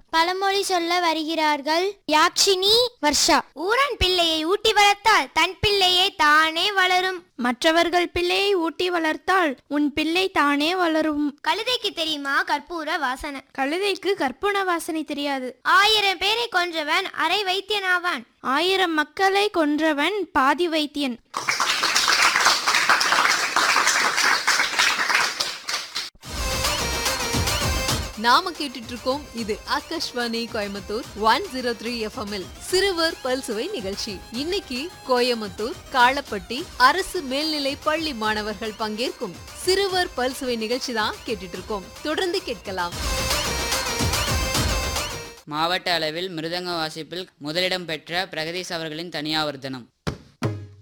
பழமொழி சொல்ல வருகிறார்கள் யாக்ஷினி வர்ஷா ஊரன் பிள்ளையை ஊட்டி வளர்த்தால் தன் பிள்ளையை தானே வளரும் மற்றவர்கள் பிள்ளையை ஊட்டி வளர்த்தால் உன் பிள்ளை தானே வளரும் கழுதைக்கு தெரியுமா கற்பூர வாசனை கழுதைக்கு கற்பூர வாசனை தெரியாது ஆயிரம் பேரை கொன்றவன் அரை வைத்தியனாவான் ஆயிரம் மக்களை கொன்றவன் பாதி வைத்தியன் நாம கேட்டுட்டு இருக்கோம் இது Akashvani Coimbatore one zero three எஃப்எம்எல் சிறுவர் பல்சுவை நிகழ்ச்சி இன்னைக்கு கோயம்புத்தூர் காளப்பட்டி அரசு மேல்நிலை பள்ளி மாணவர்கள் பங்கேற்கும் சிறுவர் பல்சுவை நிகழ்ச்சி தான் கேட்டுட்டு இருக்கோம் தொடர்ந்து கேட்கலாம் மாவட்ட அளவில் மிருதங்க வாசிப்பில் முதலிடம் பெற்ற பிரகதீஷ் அவர்களின் தனியாவர்த்தனம்